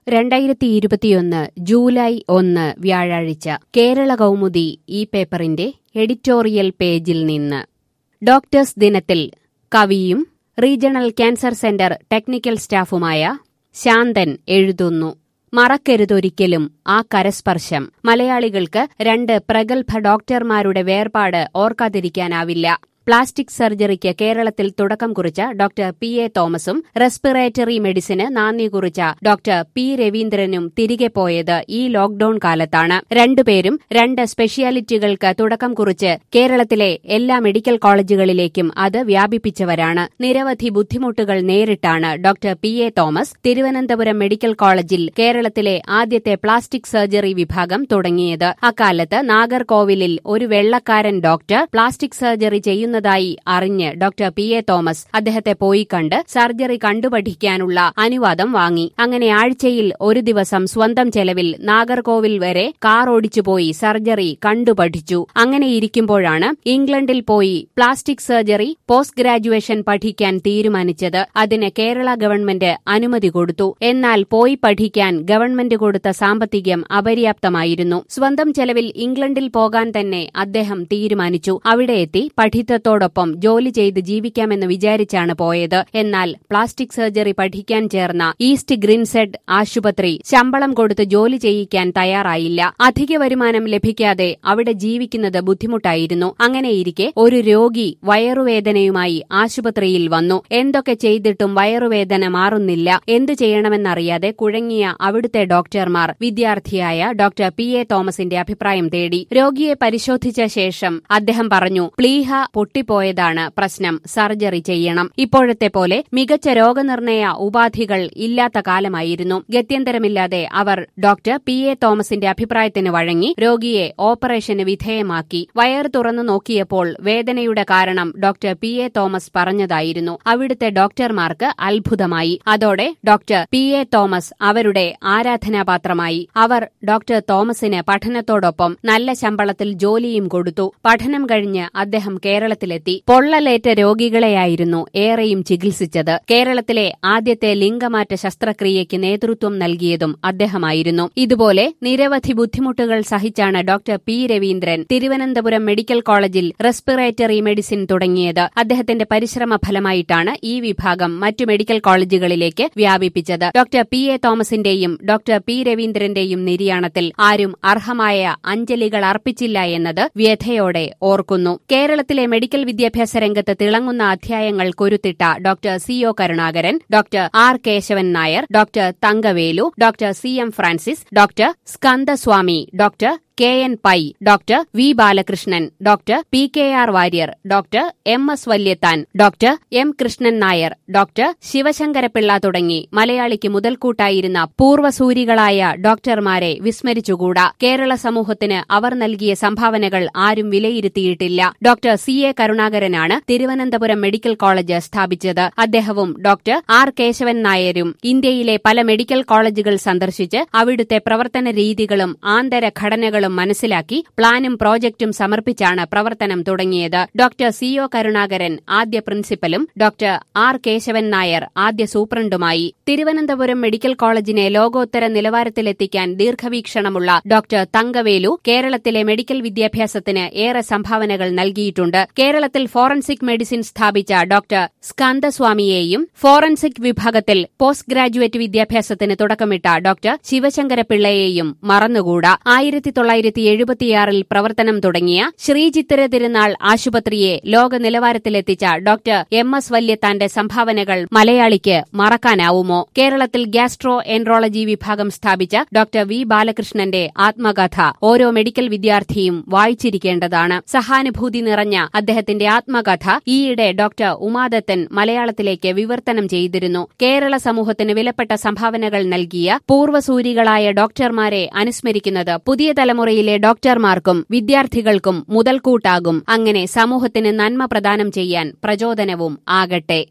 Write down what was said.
രണ്ടായിരത്തി ഇരുപത്തിയൊന്ന് ജൂലൈ ഒന്ന് വ്യാഴാഴ്ച കേരള കൗമുദി ഈ പേപ്പറിന്റെ എഡിറ്റോറിയൽ പേജിൽ നിന്ന് ഡോക്ടേഴ്സ് ദിനത്തിൽ കവിയും റീജിയണൽ ക്യാൻസർ സെന്റർ ടെക്നിക്കൽ സ്റ്റാഫുമായ ശാന്തൻ എഴുതുന്നു മറക്കരുതൊരിക്കലും ആ കരസ്പർശം മലയാളികൾക്ക് രണ്ട് പ്രഗത്ഭ ഡോക്ടർമാരുടെ വേർപാട് ഓർക്കാതിരിക്കാനാവില്ല പ്ലാസ്റ്റിക് സർജറിക്ക് കേരളത്തിൽ തുടക്കം കുറിച്ച ഡോക്ടർ പി എ തോമസും റെസ്പിറേറ്ററി മെഡിസിന് നാന്ദി കുറിച്ച ഡോക്ടർ പി രവീന്ദ്രനും തിരികെ പോയത് ഈ ലോക്ഡൌൺ കാലത്താണ് രണ്ടുപേരും രണ്ട് സ്പെഷ്യാലിറ്റികൾക്ക് തുടക്കം കുറിച്ച് കേരളത്തിലെ എല്ലാ മെഡിക്കൽ കോളേജുകളിലേക്കും അത് വ്യാപിപ്പിച്ചവരാണ് നിരവധി ബുദ്ധിമുട്ടുകൾ നേരിട്ടാണ് doctor P A Thomas Thiruvananthapuram medical കോളേജിൽ കേരളത്തിലെ ആദ്യത്തെ പ്ലാസ്റ്റിക് സർജറി വിഭാഗം തുടങ്ങിയത് അക്കാലത്ത് നാഗർകോവിലിൽ ഒരു വെള്ളക്കാരൻ ഡോക്ടർ പ്ലാസ്റ്റിക് സർജറി ചെയ്യുന്നതായി അറിഞ്ഞ് ഡോക്ടർ പി എ തോമസ് അദ്ദേഹത്തെ പോയി കണ്ട് സർജറി കണ്ടുപഠിക്കാനുള്ള അനുവാദം വാങ്ങി അങ്ങനെ ആഴ്ചയിൽ ഒരു ദിവസം സ്വന്തം ചെലവിൽ നാഗർകോവിൽ വരെ കാർ ഓടിച്ചുപോയി സർജറി കണ്ടുപഠിച്ചു അങ്ങനെ ഇരിക്കുമ്പോഴാണ് ഇംഗ്ലണ്ടിൽ പോയി പ്ലാസ്റ്റിക് സർജറി പോസ്റ്റ് ഗ്രാജുവേഷൻ പഠിക്കാൻ തീരുമാനിച്ചത് അതിന് കേരള ഗവൺമെന്റ് അനുമതി കൊടുത്തു എന്നാൽ പോയി പഠിക്കാൻ ഗവൺമെന്റ് കൊടുത്ത സാമ്പത്തികം അപര്യാപ്തമായിരുന്നു സ്വന്തം ചെലവിൽ ഇംഗ്ലണ്ടിൽ പോകാൻ തന്നെ അദ്ദേഹം തീരുമാനിച്ചു അവിടെ എത്തി പഠിത്തത്തോടൊപ്പം ജോലി ചെയ്ത് ജീവിക്കാമെന്ന് വിചാരിച്ചാണ് പോയത് എന്നാൽ പ്ലാസ്റ്റിക് സർജറി പഠിക്കാൻ ചേർന്ന ഈസ്റ്റ് ഗ്രിൻസെഡ് ആശുപത്രി ശമ്പളം കൊടുത്ത് ജോലി ചെയ്യിക്കാൻ തയ്യാറായില്ല അധിക വരുമാനം ലഭിക്കാതെ അവിടെ ജീവിക്കുന്നത് ബുദ്ധിമുട്ടായിരുന്നു അങ്ങനെയിരിക്കെ ഒരു രോഗി വയറുവേദനയുമായി ആശുപത്രിയിൽ വന്നു എന്തൊക്കെ ചെയ്തിട്ടും വയറുവേദന മാറുന്നില്ല എന്തു ചെയ്യണമെന്നറിയാതെ കുഴങ്ങിയ അവിടുത്തെ ഡോക്ടർമാർ വിദ്യാർത്ഥിയായ ഡോക്ടർ പി എ തോമസിന്റെ അഭിപ്രായം തേടി രോഗിയെ പരിശോധിച്ച ശേഷം അദ്ദേഹം പറഞ്ഞു പ്ലീഹ പൊട്ടിപ്പോയതാണ് പ്രശ്നം സർജറി ചെയ്യണം ഇപ്പോഴത്തെ പോലെ മികച്ച രോഗനിർണയ ഉപാധികൾ ഇല്ലാത്ത കാലമായിരുന്നു ഗത്യന്തരമില്ലാതെ അവർ ഡോക്ടർ പി എ തോമസിന്റെ അഭിപ്രായത്തിന് വഴങ്ങി രോഗിയെ ഓപ്പറേഷന് വിധേയമാക്കി വയർ തുറന്നു നോക്കിയപ്പോൾ വേദനയുടെ കാരണം ഡോക്ടർ പി എ തോമസ് പറഞ്ഞതായിരുന്നു അവിടുത്തെ ഡോക്ടർമാർക്ക് അത്ഭുതമായി അതോടെ ഡോക്ടർ പി എ തോമസ് അവരുടെ ആരാധനാപാത്രമായി അവർ ഡോക്ടർ തോമസിന് പഠനത്തോടൊപ്പം നല്ല ശമ്പളത്തിൽ ജോലിയും കൊടുത്തു പഠനം കഴിഞ്ഞ് അദ്ദേഹം കേരളത്തിലെത്തി പൊള്ളലേറ്റ രോഗികളെയായിരുന്നു ഏറെയും ചികിത്സിച്ചത് കേരളത്തിലെ ആദ്യത്തെ ലിംഗമാറ്റ ശസ്ത്രക്രിയയ്ക്ക് നേതൃത്വം നൽകിയതും അദ്ദേഹമായിരുന്നു ഇതുപോലെ നിരവധി ബുദ്ധിമുട്ടുകൾ സഹിച്ചാണ് doctor P Raveendran Thiruvananthapuram medical കോളേജിൽ റെസ്പിറേറ്ററി മെഡിസിൻ തുടങ്ങിയത് അദ്ദേഹത്തിന്റെ പരിശ്രമ ഫലമായിട്ടാണ് ഈ വിഭാഗം മറ്റു മെഡിക്കൽ കോളേജുകളിലേക്ക് വ്യാപിപ്പിച്ചത് ഡോക്ടർ പി എ തോമസിന്റെയും ഡോക്ടർ പി രവീന്ദ്രന്റെയും നിര്യാണത്തിൽ ആരും അർഹമായ അഞ്ജലികൾ അർപ്പിച്ചില്ല എന്നത് വ്യഥയോടെ ഓർക്കുന്നു കേരളത്തിലെ മെഡിക്കൽ വിദ്യാഭ്യാസ രംഗത്ത് തിളങ്ങുന്ന അധ്യായങ്ങൾ കൊരുത്തിട്ട doctor C O Karunakaran doctor R Kesavan Nair doctor Thankavelu doctor C M Francis doctor Skandaswamy doctor K N Pai doctor V Balakrishnan doctor P K R Warrier doctor M S Valiathan doctor M Krishnan Nair doctor Sivasankara Pillai തുടങ്ങി മലയാളിക്ക് മുതൽക്കൂട്ടായിരുന്ന പൂർവ്വസൂരികളായ ഡോക്ടർമാരെ വിസ്മരിച്ചുകൂടാ കേരള സമൂഹത്തിന് അവർ നൽകിയ സംഭാവനകൾ ആരും വിലയിരുത്തിയിട്ടില്ല ഡോക്ടർ സി എ കരുണാകരനാണ് തിരുവനന്തപുരം മെഡിക്കൽ കോളേജ് സ്ഥാപിച്ചത് അദ്ദേഹവും ഡോക്ടർ ആർ കേശവൻ നായരും ഇന്ത്യയിലെ പല മെഡിക്കൽ കോളേജുകൾ സന്ദർശിച്ച് അവിടുത്തെ പ്രവർത്തന രീതികളും ആന്തര ഘടനകളും മനസ്സിലാക്കി പ്ലാനും പ്രോജക്റ്റും സമർപ്പിച്ചാണ് പ്രവർത്തനം തുടങ്ങിയത് ഡോക്ടർ സി ഒ കരുണാകരൻ ആദ്യ പ്രിൻസിപ്പലും ഡോക്ടർ ആർ കേശവൻ നായർ ആദ്യ സൂപ്രണ്ടുമായി തിരുവനന്തപുരം മെഡിക്കൽ കോളേജിനെ ലോകോത്തര നിലവാരത്തിലെത്തിക്കാൻ ദീർഘവീക്ഷണമുള്ള ഡോക്ടർ തങ്കവേലു കേരളത്തിലെ മെഡിക്കൽ വിദ്യാഭ്യാസത്തിന് ഏറെ സംഭാവനകൾ നൽകിയിട്ടുണ്ട് കേരളത്തിൽ ഫോറൻസിക് മെഡിസിൻ സ്ഥാപിച്ച ഡോക്ടർ സ്കന്ദസ്വാമിയെയും ഫോറൻസിക് വിഭാഗത്തിൽ പോസ്റ്റ് ഗ്രാജുവേറ്റ് വിദ്യാഭ്യാസത്തിന് തുടക്കമിട്ട ഡോക്ടർ ശിവശങ്കരപിള്ളയെയും മറന്നുകൂടാ ആയിരത്തി തൊള്ളായിരത്തി എഴുപത്തിയാറിൽ പ്രവർത്തനം തുടങ്ങിയ ശ്രീചിത്തിര തിരുനാൾ ആശുപത്രിയെ ലോക നിലവാരത്തിലെത്തിച്ച ഡോക്ടർ എം എസ് വല്യത്താന്റെ സംഭാവനകൾ മലയാളിക്ക് മറക്കാനാവുമോ കേരളത്തിൽ ഗ്യാസ്ട്രോ എൻട്രോളജി വിഭാഗം സ്ഥാപിച്ച ഡോക്ടർ വി ബാലകൃഷ്ണന്റെ ആത്മകഥ ഓരോ മെഡിക്കൽ വിദ്യാർത്ഥിയും വായിച്ചിരിക്കേണ്ടതാണ് സഹാനുഭൂതി നിറഞ്ഞ അദ്ദേഹത്തിന്റെ ആത്മകഥ ഈയിടെ ഡോക്ടർ ഉമാദത്തൻ മലയാളത്തിലേക്ക് വിവർത്തനം ചെയ്തിരുന്നു കേരള സമൂഹത്തിന് വിലപ്പെട്ട സംഭാവനകൾ നൽകിയ പൂർവ്വസൂരികളായ ഡോക്ടർമാരെ അനുസ്മരിക്കുന്നത് പുതിയ തലമുറയിലെ ഡോക്ടർമാർക്കും വിദ്യാർത്ഥികൾക്കും മുതൽക്കൂട്ടാകും അങ്ങനെ സമൂഹത്തിന് നന്മ പ്രദാനം ചെയ്യാൻ പ്രചോദനവും ആകട്ടെ